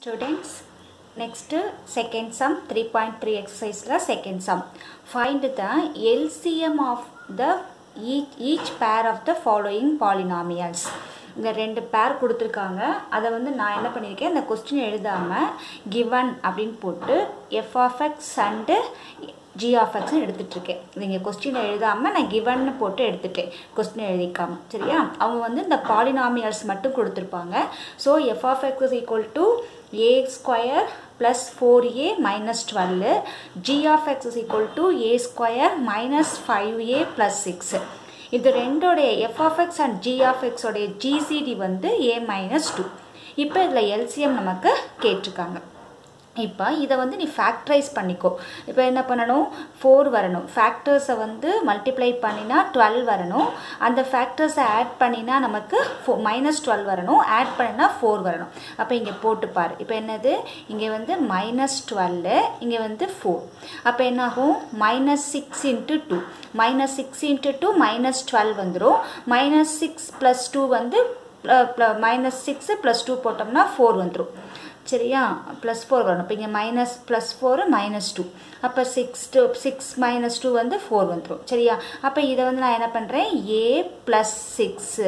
Students, next second sum 3.3 exercise la second sum. Find the LCM of the each, each pair of the following polynomials. இந்த ரெண்டு பேர் கொடுத்துருக்காங்க அதை வந்து நான் என்ன பண்ணியிருக்கேன் இந்த கொஸ்டின் எழுதாமல் given அப்படின்னு போட்டு F of X and G of எக்ஸ்னு எடுத்துகிட்ருக்கேன் இது இங்கே கொஸ்டின் எழுதாமல் நான் கிவன்னு போட்டு எடுத்துட்டேன் கொஸ்டின் எழுதிக்காம சரியா அவங்க வந்து இந்த பாலினாமியல்ஸ் மட்டும் கொடுத்துருப்பாங்க so F of X is equal to A square plus four A minus twelve G of X is equal to A square minus five A plus six இது ரெண்டோடைய F of X and G of எக்ஸோடைய GCD வந்து A minus two இப்போ இதில் LCM நமக்கு கேட்டிருக்காங்க இப்போ இதை வந்து நீ ஃபேக்டரைஸ் பண்ணிக்கோ இப்போ என்ன பண்ணணும் ஃபோர் வரணும் ஃபேக்டர்ஸை வந்து மல்டிப்ளை பண்ணினா டுவெல் வரணும் அந்த ஃபேக்டர்ஸை ஆட் பண்ணினா நமக்கு ஃபோ மைனஸ் டுவெல் வரணும் ஆட் பண்ணினா ஃபோர் வரணும் அப்போ இங்கே போட்டுப்பார் இப்போ என்னது இங்கே வந்து மைனஸ் டுவெல்லு இங்கே வந்து ஃபோர் அப்போ என்னாகும் minus six into two minus six into two minus twelve வந்துடும் மைனஸ் சிக்ஸ் ப்ளஸ் டூ வந்து மைனஸ் சிக்ஸு ப்ளஸ் டூ போட்டோம்னா ஃபோர் வந்துடும் சரியா ப்ளஸ் ஃபோர் வரணும் இப்போ இங்கே minus plus four minus two அப்போ six two six minus two வந்து ஃபோர் வந்துடும் சரியா அப்போ இதை வந்து நான் என்ன பண்ணுறேன் A plus six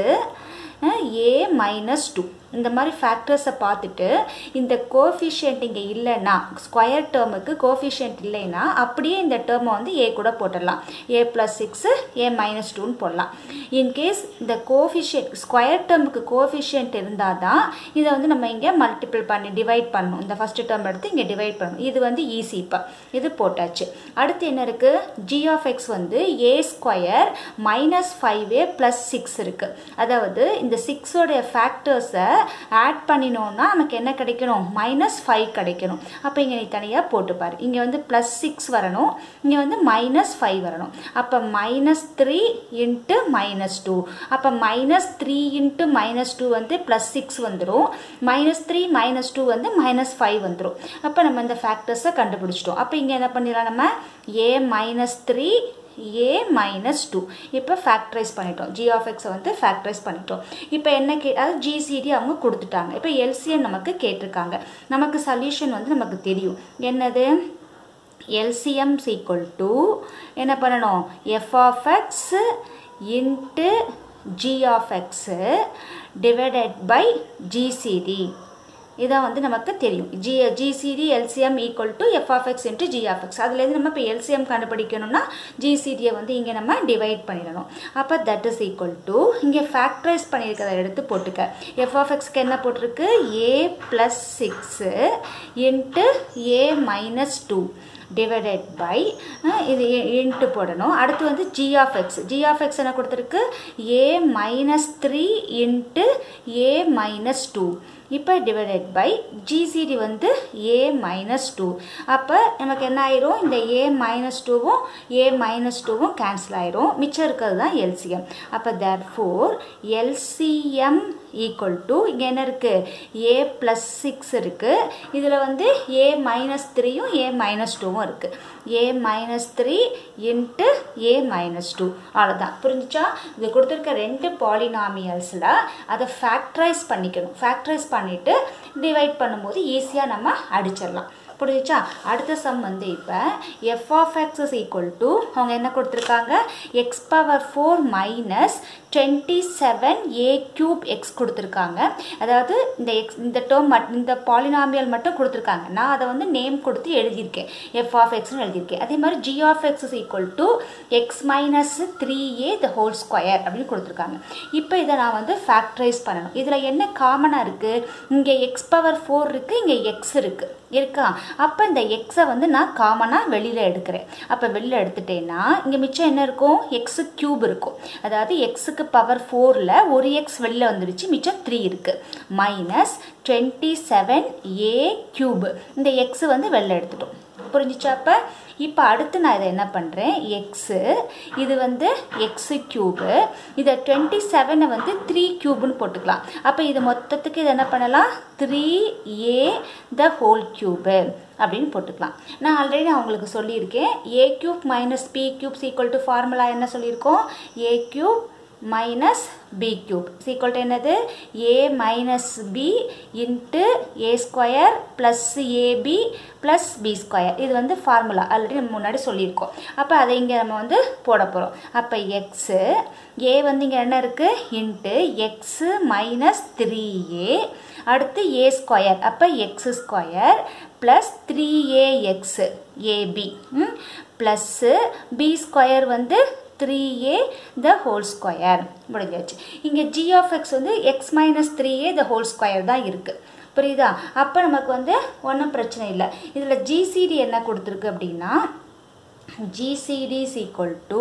A minus two இந்த மாதிரி ஃபேக்டர்ஸை பார்த்துட்டு இந்த கோஃபிஷியன்ட் இங்கே இல்லைன்னா ஸ்கொயர் டேர்முக்கு கோஃபிஷியன்ட் இல்லைன்னா அப்படியே இந்த டேர்மை வந்து ஏ கூட போட்டுடலாம் A plus six A minus டூன்னு போடலாம் இன்கேஸ் இந்த கோஃபிஷியன்ட் ஸ்கொயர் டேர்முக்கு கோஃபிஷியன்ட் இருந்தால் தான் இதை வந்து நம்ம இங்கே மல்டிபிள் பண்ணி டிவைட் பண்ணணும் இந்த ஃபஸ்ட்டு டேர்ம் எடுத்து இங்கே டிவைட் பண்ணணும் இது வந்து ஈஸி இப்போ இது போட்டாச்சு அடுத்து என்ன இருக்குது ஜி ஆஃப் எக்ஸ் வந்து A square minus five A plus six இருக்குது அதாவது இந்த சிக்ஸோடைய ஃபேக்டர்ஸை ஆட் பண்ணினோன்னா நமக்கு என்ன கிடைக்கணும் மைனஸ் ஃபைவ் கிடைக்கணும் அப்போ இங்கே நீ தனியாக போட்டுப்பார் இங்கே வந்து ப்ளஸ் சிக்ஸ் வரணும் இங்கே வந்து மைனஸ் ஃபைவ் வரணும் அப்போ minus three into minus two அப்போ minus three into minus two வந்து ப்ளஸ் சிக்ஸ் வந்துடும் மைனஸ் த்ரீ மைனஸ் டூ வந்து மைனஸ் ஃபைவ் வந்துடும் அப்போ நம்ம இந்த ஃபேக்டர்ஸை கண்டுபிடிச்சிட்டோம் அப்போ இங்கே என்ன பண்ணிடலாம் நம்ம A minus three A minus two இப்போ ஃபேக்டரைஸ் பண்ணிட்டோம் ஜி ஆஃப் எக்ஸை வந்து ஃபேக்டரைஸ் பண்ணிட்டோம் இப்போ என்ன கே அதாவது ஜிசிடி அவங்க கொடுத்துட்டாங்க இப்போ எல்சிஎம் நமக்கு கேட்டிருக்காங்க நமக்கு சொல்யூஷன் வந்து நமக்கு தெரியும் என்னது எல்சிஎம் ஈக்குவல் டு என்ன பண்ணணும் F of X into G of x divided by GCD இதான் வந்து நமக்கு தெரியும் G GCD LCM equal to F of X into G of X அதுலேருந்து நம்ம இப்போ எல்சிஎம் கண்டுபிடிக்கணும்னா ஜிசிடியை வந்து இங்கே நம்ம டிவைட் பண்ணிடணும் அப்போ தட் இஸ் ஈக்குவல் டு இங்கே ஃபேக்டரைஸ் பண்ணியிருக்கிறத எடுத்து போட்டுக்க எஃப் ஆஃப் எக்ஸ்க்கு என்ன போட்டிருக்கு A plus six into A minus two divided by இது இன்ட்டு போடணும் அடுத்து வந்து G of X G of X என்ன கொடுத்துருக்கு A minus three into A minus two இப்போ டிவைடட் பை ஜிசிடி வந்து ஏ மைனஸ் டூ அப்போ நமக்கு என்ன ஆயிரும் இந்த ஏ மைனஸ் டூவும் ஏ மைனஸ் டூவும் கேன்சல் ஆயிரும் மிச்சம் இருக்கிறது தான் எல்சிஎம் அப்போ therefore LCM equal to இங்கே என்ன இருக்குது ஏ ப்ளஸ் சிக்ஸ் இருக்குது இதில் வந்து ஏ மைனஸ் த்ரீயும் ஏ மைனஸ் டூவும் இருக்குது A minus three into A minus two அவ்வளோதான் புரிஞ்சிச்சா இது கொடுத்துருக்க ரெண்டு பாலினாமியல்ஸில் அதை ஃபேக்டரைஸ் பண்ணிக்கணும் ஃபேக்டரைஸ் பண்ணிவிட்டு டிவைட் பண்ணும்போது ஈஸியாக நம்ம அடிச்சிடலாம் புரிஞ்சிச்சா அடுத்த சம் வந்து இப்போ F of X is equal to அவங்க என்ன கொடுத்துருக்காங்க X power four minus twenty seven A cube X கொடுத்துருக்காங்க அதாவது இந்த எக்ஸ் இந்த டேர்ம் மட் இந்த பாலினாமியல் மட்டும் கொடுத்துருக்காங்க நான் அதை வந்து நேம் கொடுத்து எழுதியிருக்கேன் எஃப் ஆஃப் எக்ஸ்னு எழுதியிருக்கேன் அதே மாதிரி G of X is equal to X minus three A the whole square அப்படின்னு கொடுத்துருக்காங்க இப்போ இதை நான் வந்து ஃபேக்டரைஸ் பண்ணணும் இதில் என்ன காமனாக இருக்குது இங்கே எக்ஸ் பவர் ஃபோர் இருக்குது இங்கே எக்ஸ் இருக்குது இருக்கா அப்போ இந்த எக்ஸை வந்து நான் காமனாக வெளியில் எடுக்கிறேன் அப்போ வெளியில் எடுத்துட்டேன்னா இங்கே மிச்சம் என்ன இருக்கும் எக்ஸு க்யூப் இருக்கும் அதாவது எக்ஸுக்கு பவர் ஃபோரில் ஒரு எக்ஸ் வெளியில் வந்துடுச்சு மிச்சம் த்ரீ இருக்குது minus twenty seven A cube இந்த எக்ஸு வந்து வெளில எடுத்துட்டோம் புரிஞ்சிச்சா அப்போ இப்போ அடுத்து நான் இதை என்ன பண்ணுறேன் எக்ஸு இது வந்து எக்ஸு க்யூபு இதை டுவெண்ட்டி செவனை வந்து த்ரீ க்யூப்னு போட்டுக்கலாம் அப்போ இது மொத்தத்துக்கு இதை என்ன பண்ணலாம் three A the whole cube அப்படின்னு போட்டுக்கலாம் நான் ஆல்ரெடி நான் உங்களுக்கு சொல்லியிருக்கேன் A cube minus B cubes equal to formula என்ன சொல்லியிருக்கோம் A cube minus B cube equal to என்னது A minus B into A square plus AB plus B square இது வந்து ஃபார்முலா ஆல்ரெடி நம்ம முன்னாடி சொல்லியிருக்கோம் அப்போ அதை இங்கே நம்ம வந்து போட போகிறோம் அப்போ எக்ஸு ஏ வந்து இங்கே என்ன இருக்குது into x minus three A அடுத்து ஏ ஸ்கொயர் அப்போ X square plus three A X AB plus B square வந்து three A the whole square முடிஞ்சாச்சு இங்கே ஜி ஆஃப் எக்ஸ் வந்து X minus three A the whole square தான் இருக்குது புரியுதா அப்போ நமக்கு வந்து ஒன்றும் பிரச்சனை இல்லை இதில் ஜிசிடி என்ன கொடுத்துருக்கு அப்படின்னா GCD is equal to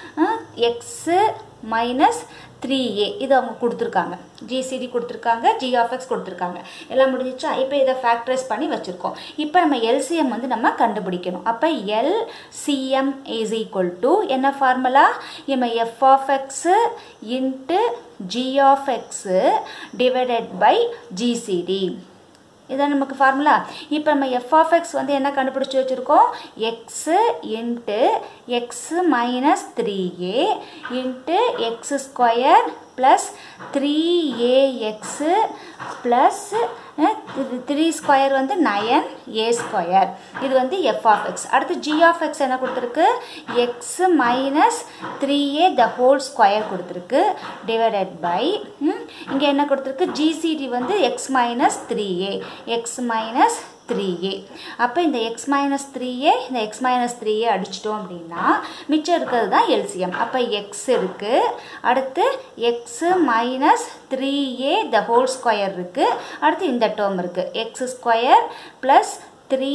X minus three A இது அவங்க கொடுத்துருக்காங்க ஜிசிடி கொடுத்துருக்காங்க ஜி ஆஃப் எக்ஸ் கொடுத்துருக்காங்க எல்லாம் முடிஞ்சிச்சா இப்போ இதை ஃபேக்டரைஸ் பண்ணி வச்சுருக்கோம் இப்போ நம்ம எல்சிஎம் வந்து நம்ம கண்டுபிடிக்கணும் அப்போ LCM is equal to என்ன ஃபார்முலா நம்ம F of x into G of x divided by GCD இதான் நமக்கு ஃபார்முலா இப்போ நம்ம எஃப் ஆஃப் எக்ஸ் வந்து என்ன கண்டுபிடிச்சி வச்சுருக்கோம் X into x minus three A into X square plus three A X plus three square வந்து நயன் ஏ square இது வந்து எஃப் ஆஃப் எக்ஸ் அடுத்து ஜி ஆஃப் எக்ஸ் என்ன கொடுத்துருக்கு X minus three A the whole square கொடுத்துருக்கு divided by இங்கே என்ன கொடுத்துருக்கு ஜிசிடி வந்து X minus three A X minus three A அப்போ இந்த எக்ஸ் மைனஸ் த்ரீ ஏ இந்த எக்ஸ் மைனஸ் த்ரீ ஏ அடிச்சிட்டோம் அப்படின்னா மிச்சம் இருக்கிறது தான் எல்சிஎம் அப்போ எக்ஸ் இருக்குது அடுத்து x minus three A the whole square இருக்குது அடுத்து இந்த டேர்ம் இருக்குது x square plus three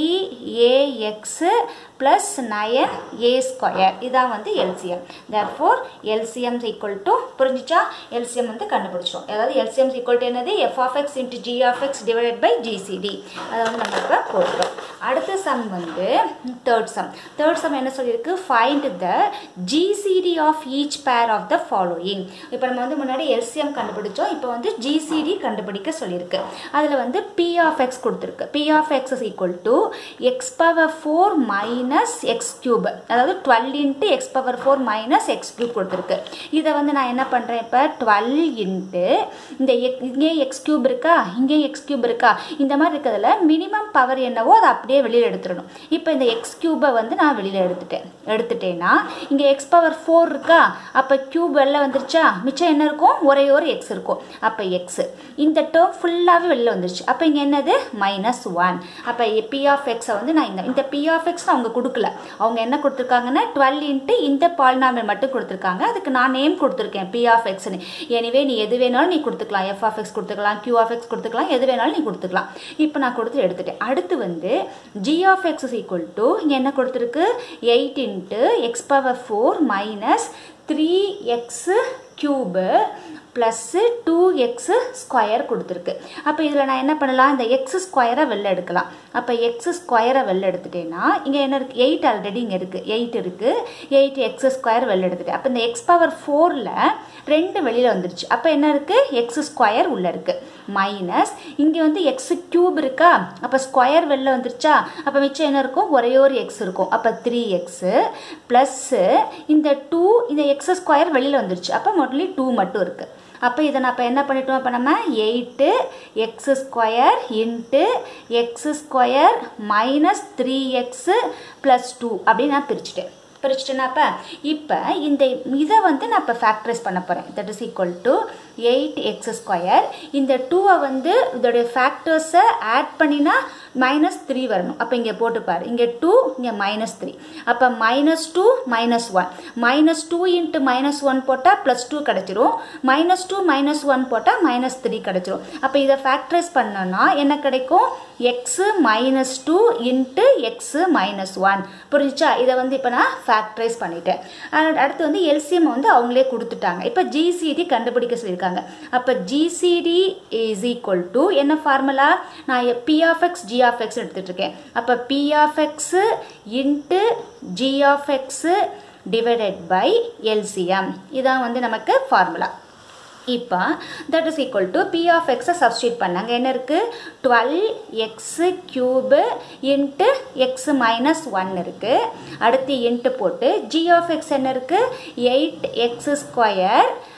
a x plus nine ஏ ஸ்கொயர் இதான் வந்து LCM therefore LCM equal to புரிஞ்சிச்சா எல்சிஎம் வந்து கண்டுபிடிச்சோம் அதாவது எல்சிஎம் ஈக்குவல் டு என்னது f of X into G of x divided by GCD அதை வந்து நம்ம இப்போ போடுறோம் அடுத்த சம் வந்து தேர்ட் சம் தேர்ட் சம் என்ன சொல்லியிருக்கு find the GCD of each pair of the following இப்போ நம்ம வந்து முன்னாடி எல்சிஎம் கண்டுபிடிச்சோம் இப்போ வந்து ஜிசிடி கண்டுபிடிக்க சொல்லியிருக்கு அதில் வந்து பி ஆஃப் எக்ஸ் கொடுத்துருக்கு B of X is equal to X power four minus X cube அதாவது twelve into X power four minus X cube கொடுத்துருக்கு இதை வந்து நான் என்ன பண்ணுறேன் இப்போ டுவெல் இன்ட்டு இந்த எக் இங்கே எக்ஸ் கியூப் இருக்கா இங்கே எக்ஸ் கியூப் இருக்கா இந்த மாதிரி இருக்கிறதுல மினிமம் பவர் என்னவோ அதை அப்படியே வெளியில் எடுத்துடணும் இப்போ இந்த எக்ஸ் கியூபை வந்து நான் வெளியில் எடுத்துட்டேன் எடுத்துட்டேன்னா இங்கே எக்ஸ் பவர் ஃபோர் இருக்கா அப்போ கியூப் வெளில வந்துருச்சா மிச்சம் என்ன இருக்கும் ஒரே ஒரு எக்ஸ் இருக்கும் அப்போ எக்ஸு இந்த டேர்ம் ஃபுல்லாகவே வெளில வந்துருச்சு அப்போ இங்கே என்னது மைனஸ் ஒன் அப்போ பி ஆஃப் எக்ஸை வந்து நான் இந்த இந்த பி ஆஃப் எக்ஸ் அவங்க கொடுக்கல அவங்க என்ன கொடுத்துருக்காங்கன்னா டுவெல் இன்ட்டு இந்த பால்நாமல் மட்டும் கொடுத்துருக்காங்க அதுக்கு நான் நேம் கொடுத்துருக்கேன் பி ஆஃப் எக்ஸ்னு எனிவே நீ எது வேணாலும் நீ கொடுத்துக்கலாம் எஃப் ஆஃப் எக்ஸ் கொடுத்துக்கலாம் கியூ ஆஃப் எக்ஸ் கொடுத்துக்கலாம் எது வேணாலும் நீ கொடுத்துக்கலாம் இப்போ நான் கொடுத்து எடுத்துட்டேன் அடுத்து வந்து G of X is equal to இங்கே என்ன கொடுத்துருக்கு eight into X power four minus three X cube plus two X square கொடுத்துருக்கு அப்போ இதில் நான் என்ன பண்ணலாம் இந்த எக்ஸ் ஸ்கொயரை வெளில எடுக்கலாம் அப்போ எக்ஸ் ஸ்கொயரை வெளில எடுத்துட்டேன்னா இங்கே என்ன இருக்குது எயிட் ஆல்ரெடி இங்கே இருக்குது எயிட் இருக்குது எயிட் எக்ஸ் ஸ்கொயர் வெளில எடுத்துட்டேன் அப்போ இந்த எக்ஸ் பவர் ஃபோரில் ரெண்டு வெளியில் வந்துருச்சு அப்போ என்ன இருக்குது எக்ஸ் ஸ்கொயர் உள்ளே இருக்குது மைனஸ் இங்கே வந்து எக்ஸ் க்யூப் இருக்கா அப்போ ஸ்கொயர் வெளில வந்துருச்சா அப்போ மிச்சம் என்ன இருக்கும் ஒரே ஒரு எக்ஸ் இருக்கும் அப்போ த்ரீ எக்ஸு ப்ளஸ்ஸு இந்த டூ இந்த எக்ஸ் ஸ்கொயர் வெளியில் வந்துருச்சு அப்போ மொட்லி டூ மட்டும் இருக்குது அப்போ இதை நான் இப்போ என்ன பண்ணிட்டோம் அப்போ நம்ம eight X square into X square minus three X plus two அப்படின்னு நான் பிரிச்சுட்டேன் பிரிச்சுட்டேனாப்பா இப்போ இந்த இதை வந்து நான் இப்போ ஃபேக்டரைஸ் பண்ண போகிறேன் that is equal to eight X square இந்த டூவை வந்து இதோடைய ஃபேக்டர்ஸை ஆட் பண்ணினா மைனஸ் த்ரீ வரணும் அப்போ இங்கே போட்டுப்பார் இங்கே டூ இங்கே மைனஸ் த்ரீ அப்போ minus two minus one minus two into minus one போட்டால் ப்ளஸ் டூ கிடச்சிரும் மைனஸ் டூ மைனஸ் ஒன் போட்டால் மைனஸ் த்ரீ கிடச்சிரும் அப்போ இதை ஃபேக்டரைஸ் பண்ணோன்னா என்ன கிடைக்கும் X minus two into x minus one புரிஞ்சிச்சா இதை வந்து இப்போ நான் ஃபேக்டரைஸ் பண்ணிட்டேன் அடுத்து வந்து எல்சிஎம் வந்து அவங்களே கொடுத்துட்டாங்க இப்போ ஜிசிடி கண்டுபிடிக்க சொல்லியிருக்காங்க அப்போ ஜிசிடி இஸ் ஈக்குவல் டு என்ன ஃபார்முலா நான் p of X G of x எடுத்துகிட்டு இருக்கேன் அப்போ B of x into G of x divided by LCM இதான் வந்து நமக்கு ஃபார்முலா இப்போ that is equal to p of எக்ஸை சப்ஸ்டியூட் பண்ணாங்க என்ன இருக்குது twelve x cube into x minus one இருக்குது அடுத்து இன்ட்டு போட்டு ஜி ஆஃப் எக்ஸ் என்ன இருக்குது எயிட் எக்ஸு ஸ்கொயர்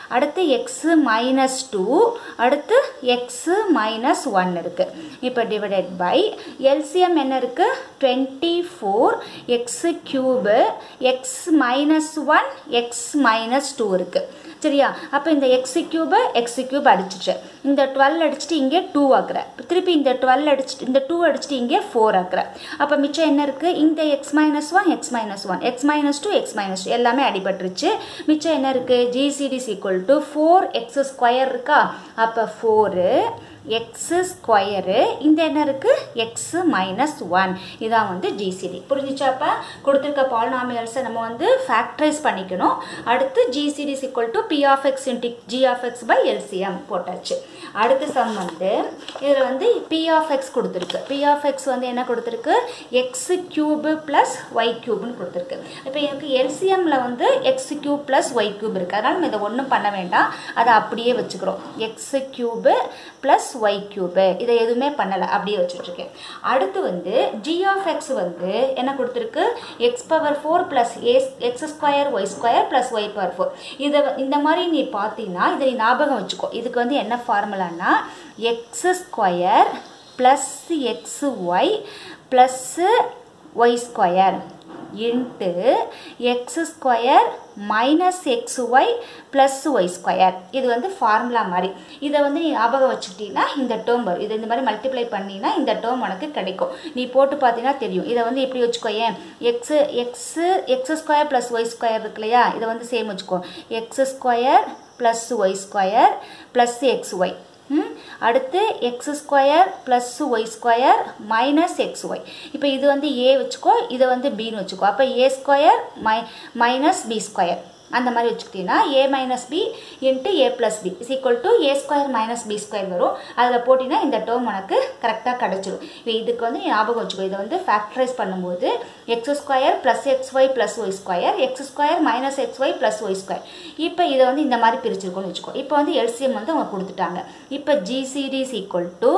அடுத்து எக்ஸு மைனஸ் டூ அடுத்து எக்ஸு மைனஸ் ஒன் இருக்குது இப்போ டிவைடட் பை எல்சிஎம் என்ன இருக்குது twenty four x cube x minus one x minus two இருக்குது சரியா அப்போ இந்த எக்ஸ் கியூபை எக்ஸ் கியூப் அடிச்சிட்டு இந்த டுவெல் அடிச்சுட்டு இங்கே டூ ஆக்குற திருப்பி இந்த டுவெல் அடிச்சுட்டு இந்த டூ அடிச்சுட்டு இங்கே ஃபோர் ஆக்குற அப்போ மிச்சம் என்ன இருக்குது இந்த X minus one x minus one x minus two x minus two எல்லாமே அடிபட்டுருச்சு மிச்சம் என்ன இருக்குது GCD is equal to four x square இருக்கா அப்போ ஃபோரு எக்ஸு ஸ்கொயரு இந்த என்ன இருக்குது எக்ஸு மைனஸ் ஒன் இதான் வந்து ஜிசிடி புரிஞ்சிச்சாப்ப கொடுத்துருக்க பாலினாமியல்ஸை நம்ம வந்து ஃபேக்டரைஸ் பண்ணிக்கணும் அடுத்து GCD is equal to p of x into g of x by LCM போட்டாச்சு அடுத்த சம் வந்து இதில் வந்து பி ஆஃப் எக்ஸ் கொடுத்துருக்கு பி ஆஃப் எக்ஸ் வந்து என்ன கொடுத்துருக்கு எக்ஸ் கியூபு ப்ளஸ் ஒய் கியூப்னு கொடுத்துருக்கு இப்போ எனக்கு எல்சிஎம்மில் வந்து x cube plus y cube இருக்குது அதனால் நம்ம இதை ஒன்றும் பண்ண வேண்டாம் அதை அப்படியே வச்சுக்கிறோம் x cube plus y cube இதை எதுவுமே பண்ணலை அப்படியே வச்சுட்ருக்கேன் அடுத்து வந்து ஜி ஆஃப் எக்ஸ் வந்து என்ன கொடுத்துருக்கு x power four plus a x square y square plus y power four இதை இந்த மாதிரி நீ பார்த்தீங்கன்னா இதை நீ ஞாபகம் வச்சுக்கோ இதுக்கு வந்து என்ன ஃபார்முலானா x square plus x y plus y square into X square minus x y plus y square இது வந்து ஃபார்முலா மாதிரி இதை வந்து நீ ஞாபகம் வச்சுக்கிட்டீங்கன்னா இந்த டேர்ம் வரும் இது இந்த மாதிரி மல்டிப்ளை பண்ணினா இந்த டேர்ம் உனக்கு கிடைக்கும் நீ போட்டு பார்த்தீங்கன்னா தெரியும் இதை வந்து எப்படி வச்சுக்கோ ஏன் x x x square plus y square இருக்கு இல்லையா இதை வந்து சேம் வச்சுக்கோ x square plus y square plus x y அடுத்து x square plus y square minus x y இப்போ இது வந்து ஏ வச்சுக்கோ இதை வந்து பின்னு வச்சுக்கோ அப்போ ஏ ஸ்கொயர் மை மைனஸ் பி ஸ்கொயர் அந்த மாதிரி வச்சுக்கிட்டீங்கன்னா a minus B into a plus b is equal to A square minus b square வரும் அதில் போட்டிங்கன்னா இந்த டேர்ம் உனக்கு கரெக்டாக கிடச்சிரும் இப்போ இதுக்கு வந்து ஞாபகம் வச்சுக்கோ இதை வந்து ஃபேக்டரைஸ் பண்ணும்போது x square plus x y plus y square x square minus x y plus y square இப்போ இதை வந்து இந்த மாதிரி பிரிச்சிருக்கோம்னு வச்சுக்கோ இப்போ வந்து எல்சிஎம் வந்து அவங்க கொடுத்துட்டாங்க இப்போ GCD is equal to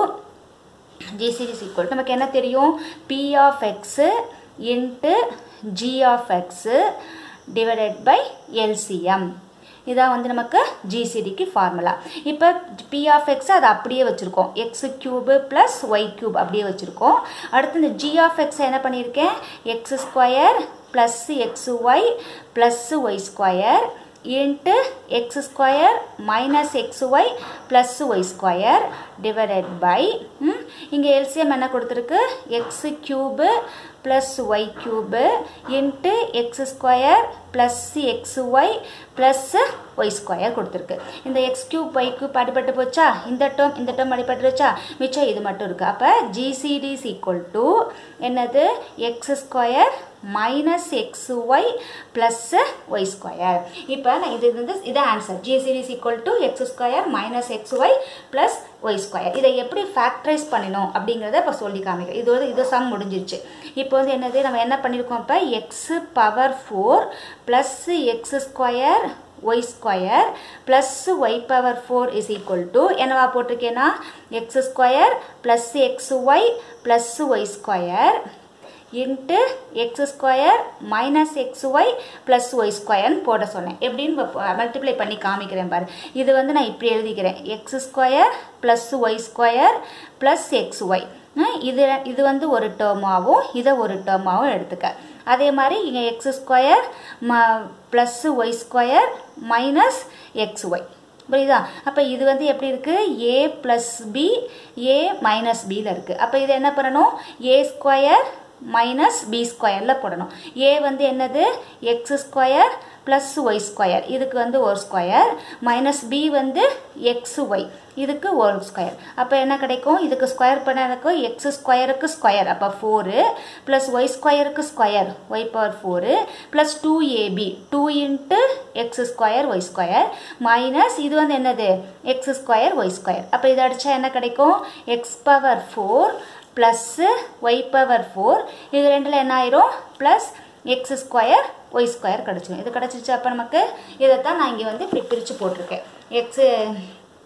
GCD is equal நமக்கு என்ன தெரியும் p of x into G of x divided by LCM இதான் வந்து நமக்கு ஜிசிடிக்கு ஃபார்முலா இப்போ பி ஆஃப் எக்ஸ் அதை அப்படியே வச்சுருக்கோம் x cube plus y cube அப்படியே வச்சுருக்கோம் அடுத்து இந்த ஜி ஆஃப் எக்ஸ் என்ன பண்ணியிருக்கேன் x square plus x y plus y square into X square minus x y plus y square divided by இங்கே எல்சிஎம் என்ன கொடுத்துருக்கு x cube plus y cube into X square plus x y plus y square கொடுத்துருக்கு இந்த X cube Y cube அடிபட்டு போச்சா இந்த term இந்த term அடிபட்டுருச்சா மிச்சம் இது மட்டும் இருக்குது அப்போ ஜிசிடி இஸ் ஈக்குவல் டு என்னது x square minus x y plus y square இப்போ நான் இது வந்து இதான் answer GCD is equal to x square minus x y plus y square இதை எப்படி ஃபேக்டரைஸ் பண்ணணும் அப்படிங்கிறத இப்போ சொல்லி காமிக்கிறேன் இது வந்து இது சம் முடிஞ்சிருச்சு இப்போ வந்து என்னது நம்ம என்ன பண்ணியிருக்கோம் இப்போ x power four plus x square y square plus y power four is equal to என்னவா போட்டிருக்கேன்னா x square plus x y plus y square into X square minus x y plus y ஸ்கொயர்னு போட சொன்னேன் எப்படின்னு multiply பண்ணி காமிக்கிறேன் பாரு இது வந்து நான் இப்படி எழுதிக்கிறேன் x square plus y square plus x y இது இது வந்து ஒரு டேர்மாகவும் இதை ஒரு டேர்மாகவும் எடுத்துக்க அதே மாதிரி இங்கே எக்ஸ் ஸ்கொயர் ம plus y square minus x y புரியுதா அப்போ இது வந்து எப்படி இருக்குது a plus b a minus பியில் இருக்குது அப்போ இது என்ன பண்ணணும் ஏ ஸ்கொயர் மைனஸ் பி ஸ்கொயரில் போடணும் ஏ வந்து என்னது x square plus y square இதுக்கு வந்து ஒரு ஸ்கொயர் மைனஸ் பி வந்து எக்ஸ் ஒய் இதுக்கு ஒரு ஸ்கொயர் அப்போ என்ன கிடைக்கும் இதுக்கு ஸ்கொயர் பண்ணதுக்கு எக்ஸ் ஸ்கொயருக்கு ஸ்கொயர் அப்போ ஃபோரு ப்ளஸ் ஒய் ஸ்கொயருக்கு square y power four plus two a b two into X square y square minus இது வந்து என்னது எக்ஸ் ஸ்கொயர் ஒய் ஸ்கொயர் அப்போ இதை அடித்தா என்ன கிடைக்கும் x power four plus y power four இது ரெண்டில் என்ன ஆயிரும் plus x square y square கிடச்சிடும் இது கிடச்சிருச்சு அப்போ நமக்கு இதைத்தான் நான் இங்கே வந்து இப்படி பிரித்து போட்டிருக்கேன் x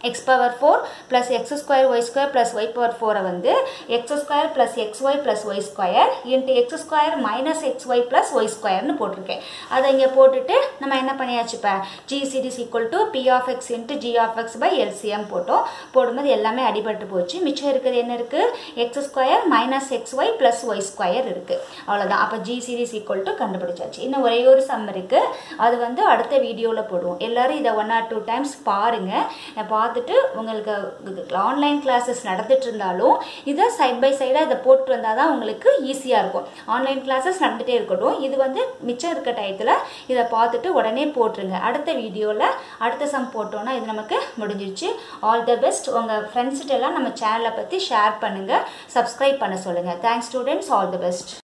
x power four plus x square y square plus y power ஃபோரை வந்து x square plus x y plus y square into X square minus x y plus y ஸ்கொயர்னு போட்டிருக்கேன் அதை இங்கே போட்டுட்டு நம்ம என்ன பண்ணியாச்சு இப்போ GCD is equal to p of X into G of x by LCM போட்டோம் போடும்போது எல்லாமே அடிபட்டு போச்சு மிச்சம் இருக்கிறது என்ன இருக்குது x square minus x y plus y square இருக்குது அவ்வளோதான் அப்போ ஜி சீரிஸ் ஈக்குவல் டு கண்டுபிடிச்சாச்சு இன்னும் ஒரே ஒரு சம் இருக்குது அது வந்து அடுத்த வீடியோவில் போடுவோம் எல்லோரும் இதை ஒன் ஆர் டூ டைம்ஸ் பாருங்கள் பார்த்துட்டு உங்களுக்கு ஆன்லைன் கிளாஸஸ் நடந்துட்டு இருந்தாலும் இதை சைட் பை சைடாக இதை போட்டு வந்தால் தான் உங்களுக்கு ஈஸியாக இருக்கும் ஆன்லைன் கிளாஸஸ் நடந்துகிட்டே இருக்கட்டும் இது வந்து மிச்சம் இருக்க டயத்தில் இதை பார்த்துட்டு உடனே போட்டுருங்க அடுத்த வீடியோவில் அடுத்த சம் போட்டோன்னா இது நமக்கு முடிஞ்சிருச்சு ஆல் த பெஸ்ட் உங்கள் ஃப்ரெண்ட்ஸ்கிட்ட எல்லாம் நம்ம சேனலை பற்றி ஷேர் பண்ணுங்கள் சப்ஸ்கிரைப் பண்ண சொல்லுங்கள் thanks students all the best